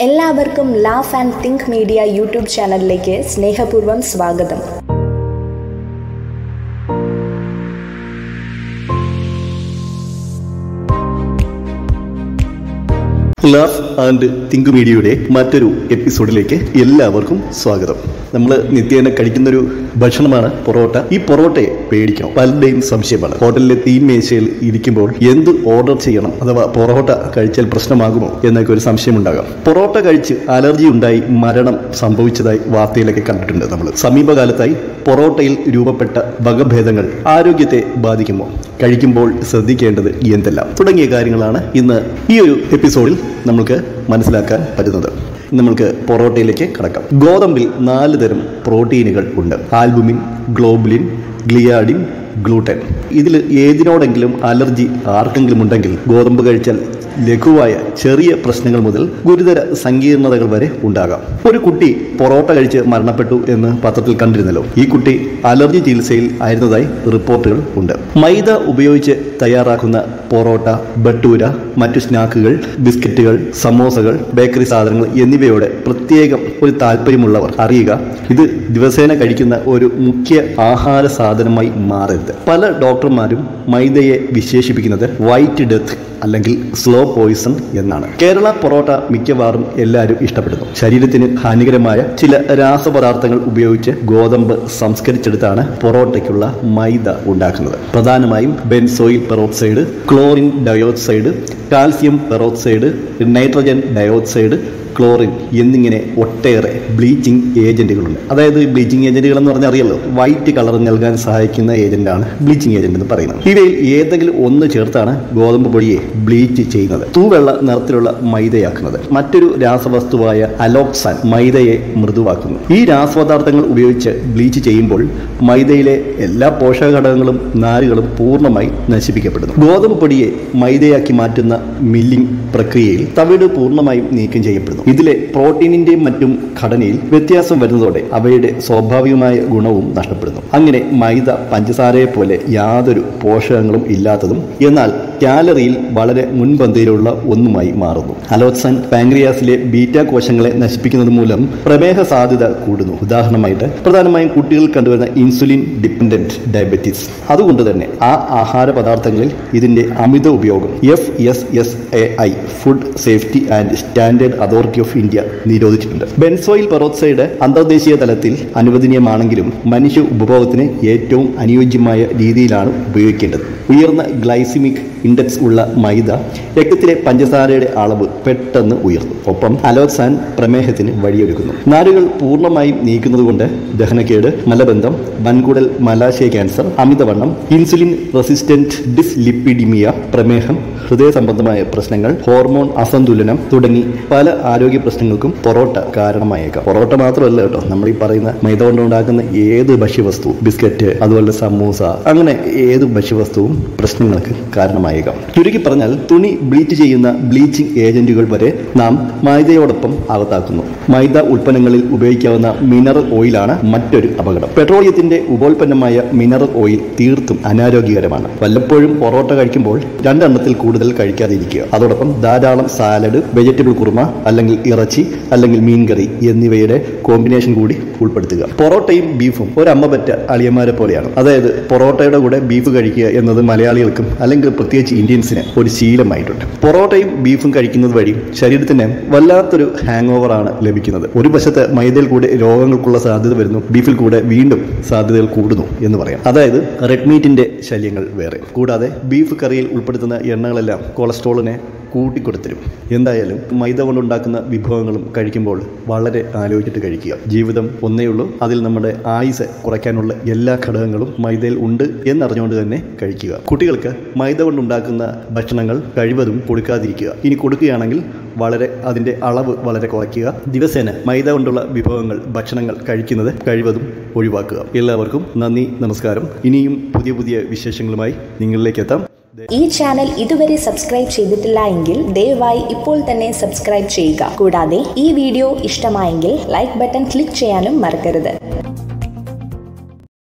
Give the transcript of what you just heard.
എല്ലാവർക്കും laugh and think media YouTube ചാനലിലേക്ക് സ്നേഹപൂർവ്വം സ്വാഗതം ലവ് ആൻഡ് തിങ്ക് മീഡിയയുടെ മറ്റൊരു എപ്പിസോഡിലേക്ക് എല്ലാവർക്കും സ്വാഗതം നമ്മൾ നിത്യേന കഴിക്കുന്നൊരു ഭക്ഷണമാണ് പൊറോട്ട ഈ പൊറോട്ടയെ പേടിക്കണം പലരുടെയും സംശയമാണ് ഹോട്ടലിലെ തീ മേശയിൽ ഇരിക്കുമ്പോൾ എന്ത് ഓർഡർ ചെയ്യണം അഥവാ പൊറോട്ട കഴിച്ചാൽ പ്രശ്നമാകുമോ എന്നൊക്കെ ഒരു സംശയമുണ്ടാകാം പൊറോട്ട കഴിച്ച് അലർജി ഉണ്ടായി മരണം സംഭവിച്ചതായി വാർത്തയിലൊക്കെ കണ്ടിട്ടുണ്ട് നമ്മൾ സമീപകാലത്തായി പൊറോട്ടയിൽ രൂപപ്പെട്ട വകഭേദങ്ങൾ ആരോഗ്യത്തെ ബാധിക്കുമോ കഴിക്കുമ്പോൾ ശ്രദ്ധിക്കേണ്ടത് എന്തെല്ലാം തുടങ്ങിയ കാര്യങ്ങളാണ് ഇന്ന് ഈ ഒരു എപ്പിസോഡിൽ നമുക്ക് മനസ്സിലാക്കാൻ പറ്റുന്നത് നമ്മൾക്ക് പൊറോട്ടയിലേക്ക് കടക്കാം ഗോതമ്പിൽ നാല് തരം പ്രോട്ടീനുകൾ ഉണ്ട് ആൽബുമിൻ ഗ്ലോബുലിൻ ഗ്ലിയാഡിൻ ഗ്ലൂട്ടൻ ഇതിൽ ഏതിനോടെങ്കിലും അലർജി ആർക്കെങ്കിലും ഉണ്ടെങ്കിൽ ഗോതമ്പ് കഴിച്ചാൽ ലഘുവായ ചെറിയ പ്രശ്നങ്ങൾ മുതൽ ഗുരുതര സങ്കീർണതകൾ വരെ ഉണ്ടാകാം ഒരു കുട്ടി പൊറോട്ട കഴിച്ച് മരണപ്പെട്ടു എന്ന് പത്രത്തിൽ കണ്ടിരുന്നല്ലോ ഈ കുട്ടി അലർജി ചികിത്സയിൽ ആയിരുന്നതായി റിപ്പോർട്ടുകൾ ഉണ്ട് മൈദ ഉപയോഗിച്ച് തയ്യാറാക്കുന്ന പൊറോട്ട ബട്ടൂര മറ്റു സ്നാക്കുകൾ ബിസ്ക്കറ്റുകൾ സമോസകൾ ബേക്കറി സാധനങ്ങൾ എന്നിവയോട് പ്രത്യേകം ഒരു താല്പര്യമുള്ളവർ അറിയുക ഇത് ദിവസേന കഴിക്കുന്ന ഒരു മുഖ്യ ആഹാര സാധനമായി മാറരുത് പല ഡോക്ടർമാരും മൈദയെ വിശേഷിപ്പിക്കുന്നത് വൈറ്റ് ഡെത്ത് അല്ലെങ്കിൽ സ്ലോ പോയിസൺ എന്നാണ് കേരള പൊറോട്ട മിക്കവാറും എല്ലാവരും ഇഷ്ടപ്പെടുന്നു ശരീരത്തിന് ഹാനികരമായ ചില രാസപദാർത്ഥങ്ങൾ ഉപയോഗിച്ച് ഗോതമ്പ് സംസ്കരിച്ചെടുത്താണ് പൊറോട്ടയ്ക്കുള്ള മൈദ ഉണ്ടാക്കുന്നത് പ്രധാനമായും benzoyl peroxide chlorine dioxide calcium peroxide nitrogen dioxide chlorine എന്നിങ്ങനെ ഒട്ടേറെ ബ്ലീച്ചിങ് ഏജന്റുകളുണ്ട് അതായത് ബ്ലീച്ചിങ് ഏജന്റുകൾ എന്ന് പറഞ്ഞാൽ അറിയാലോ വൈറ്റ് കളർ നൽകാൻ സഹായിക്കുന്ന ഏജന്റാണ് ബ്ലീച്ചിങ് ഏജന്റ് എന്ന് പറയുന്നത് ഇവയിൽ ഏതെങ്കിലും ഒന്ന് ചേർത്താണ് ഗോതമ്പ് പൊടിയെ ബ്ലീച്ച് ചെയ്യുന്നത് തൂവെള്ള നിറത്തിലുള്ള മൈദയാക്കുന്നത് മറ്റൊരു രാസവസ്തുവായ അലോക്സാൻ മൈദയെ മൃദുവാക്കുന്നു ഈ രാസപദാർത്ഥങ്ങൾ ഉപയോഗിച്ച് ബ്ലീച്ച് ചെയ്യുമ്പോൾ മൈദയിലെ എല്ലാ പോഷകഘടകങ്ങളും നാരുകളും പൂർണ്ണമായി നശിപ്പിക്കപ്പെടുന്നു ഗോതമ്പ് പൊടിയെ മൈദയാക്കി മാറ്റുന്ന മില്ലിംഗ് പ്രക്രിയയിൽ തവിട് പൂർണ്ണമായും നീക്കം ചെയ്യപ്പെടുന്നു ഇതിലെ പ്രോട്ടീനിന്റെയും മറ്റും ഘടനയിൽ വ്യത്യാസം വരുന്നതോടെ അവയുടെ സ്വാഭാവികമായ ഗുണവും നഷ്ടപ്പെടുന്നു അങ്ങനെ മൈദ പഞ്ചസാരയെ പോലെ യാതൊരു പോഷകങ്ങളും ഇല്ലാത്തതും എന്നാൽ കാലറിയിൽ വളരെ മുൻപന്തിയിലുള്ള ഒന്നുമായി മാറുന്നു അലോത്സൻ പാങ്ക്രിയാസിലെ ബീറ്റ കോശങ്ങളെ നശിപ്പിക്കുന്നത് മൂലം പ്രമേഹ സാധ്യത കൂടുന്നു ഉദാഹരണമായിട്ട് പ്രധാനമായും കുട്ടികളിൽ കണ്ടുവരുന്ന ഇൻസുലിൻ ഡിപ്പെൻഡന്റ് ഡയബറ്റീസ് അതുകൊണ്ട് തന്നെ ആ ആഹാര പദാർത്ഥങ്ങളിൽ ഇതിന്റെ അമിത ഉപയോഗം F S S A I food safety and standard authority of India നിരോധിച്ചിട്ടുണ്ട് ബെൻസോയിൽ പെറോക്സൈഡ് അന്തർദേശീയ തലത്തിൽ അനുവദനീയമാണെങ്കിലും മനുഷ്യ ഉപഭോഗത്തിന് ഏറ്റവും അനുയോജ്യമായ രീതിയിലാണ് ഉപയോഗിക്കേണ്ടത് ഉയർന്ന ഗ്ലൈസിമിക് ഇൻഡെക്സ് ഉള്ള മൈദ രക്തത്തിലെ പഞ്ചസാരയുടെ അളവ് പെട്ടെന്ന് ഉയർത്തും ഒപ്പം അലോക്സാൻ പ്രമേഹത്തിന് വഴിയൊരുക്കുന്നു നാരുകൾ പൂർണ്ണമായും നീക്കുന്നതുകൊണ്ട് ദഹനക്കേട് മലബന്ധം വൻകുടൽ മലാശയ ക്യാൻസർ അമിതവണ്ണം ഇൻസുലിൻ റെസിസ്റ്റന്റ് ഡിസ്ലിപ്പിഡിമിയ പ്രമേഹം ഹൃദയ സംബന്ധമായ പ്രശ്നങ്ങൾ ഹോർമോൺ അസന്തുലനം തുടങ്ങി പല ആരോഗ്യ പ്രശ്നങ്ങൾക്കും പൊറോട്ട കാരണമായേക്കാം പൊറോട്ട മാത്രമല്ല കേട്ടോ നമ്മൾ ഈ പറയുന്ന മൈദ കൊണ്ടുണ്ടാക്കുന്ന ഏത് ഭക്ഷ്യവസ്തു ബിസ്ക്കറ്റ് അതുപോലെ സമൂസ അങ്ങനെ ഏത് ഭക്ഷ്യവസ്തുവും പ്രശ്നങ്ങൾക്ക് കാരണമായേക്കാം ചുരുക്കി പറഞ്ഞാൽ തുണി ബ്ലീച്ച് ചെയ്യുന്ന ബ്ലീച്ചിങ് ഏജന്റുകൾ വരെ നാം മൈദയോടൊപ്പം അകത്താക്കുന്നു മൈദ ഉൽപ്പന്നങ്ങളിൽ ഉപയോഗിക്കാവുന്ന മിനറൽ ഓയിലാണ് മറ്റൊരു അപകടം പെട്രോളിയത്തിന്റെ ഉപോൽപ്പന്നമായ മിനറൽ ഓയിൽ തീർത്തും അനാരോഗ്യകരമാണ് വല്ലപ്പോഴും പൊറോട്ട കഴിക്കുമ്പോൾ രണ്ടെണ്ണത്തിൽ കൂടുതൽ കഴിക്കാതിരിക്കുക അതോടൊപ്പം ധാരാളം സാലഡ് വെജിറ്റബിൾ കുറുമ അല്ലെങ്കിൽ ഇറച്ചി അല്ലെങ്കിൽ മീൻകറി എന്നിവയുടെ കോമ്പിനേഷൻ കൂടി ഉൾപ്പെടുത്തുക പൊറോട്ടയും ബീഫും ഒരമ്മ പറ്റ അളിയന്മാരെ പോലെയാണ് അതായത് പൊറോട്ടയുടെ കൂടെ ബീഫ് കഴിക്കുക എന്നത് മലയാളികൾക്കും അല്ലെങ്കിൽ പ്രത്യേകിച്ച് ഇന്ത്യൻസിന് ഒരു ശീലമായിട്ടുണ്ട് പൊറോട്ടയും ബീഫും കഴിക്കുന്നത് വഴി ശരീരത്തിന് വല്ലാത്തൊരു ഹാങ് ഓവറാണ് ലഭിക്കുന്നത് ഒരു വശത്ത് മൈദയിൽ കൂടെ രോഗങ്ങൾക്കുള്ള സാധ്യത വരുന്നു ബീഫിൽ കൂടെ വീണ്ടും സാധ്യതകൾ കൂടുന്നു എന്ന് പറയാം അതായത് റെഡ് മീറ്റിന്റെ ശല്യങ്ങൾ വേറെ കൂടാതെ ബീഫ് കറിയിൽ ഉൾപ്പെടുത്തുന്ന എണ്ണകളെല്ലാം കൊളസ്ട്രോളിനെ കൂട്ടിക്കൊടുത്തരും എന്തായാലും മൈദ കൊണ്ടുണ്ടാക്കുന്ന വിഭവങ്ങളും കഴിക്കുമ്പോൾ വളരെ ആലോചിച്ചിട്ട് കഴിക്കുക ജീവിതം ഒന്നേ ഉള്ളൂ അതിൽ നമ്മുടെ ആയുസ് കുറയ്ക്കാനുള്ള എല്ലാ ഘടകങ്ങളും മൈദയിൽ ഉണ്ട് എന്നറിഞ്ഞുകൊണ്ട് തന്നെ കഴിക്കുക കുട്ടികൾക്ക് മൈദ കൊണ്ടുണ്ടാക്കുന്ന ഭക്ഷണങ്ങൾ കഴിവതും കൊടുക്കാതിരിക്കുക ഇനി കൊടുക്കുകയാണെങ്കിൽ വളരെ അതിൻ്റെ അളവ് വളരെ കുറയ്ക്കുക ദിവസേന മൈദ കൊണ്ടുള്ള വിഭവങ്ങൾ ഭക്ഷണങ്ങൾ കഴിക്കുന്നത് കഴിവതും ഒഴിവാക്കുക എല്ലാവർക്കും നന്ദി നമസ്കാരം ഇനിയും പുതിയ പുതിയ വിശേഷങ്ങളുമായി നിങ്ങളിലേക്ക് എത്താം ഈ ചാനൽ ഇതുവരെ സബ്സ്ക്രൈബ് ചെയ്തിട്ടില്ല എങ്കിൽ ദയവായി ഇപ്പോൾ തന്നെ സബ്സ്ക്രൈബ് ചെയ്യുക കൂടാതെ ഈ വീഡിയോ ഇഷ്ടമായെങ്കിൽ ലൈക്ക് ബട്ടൺ ക്ലിക്ക് ചെയ്യാനും മറക്കരുത്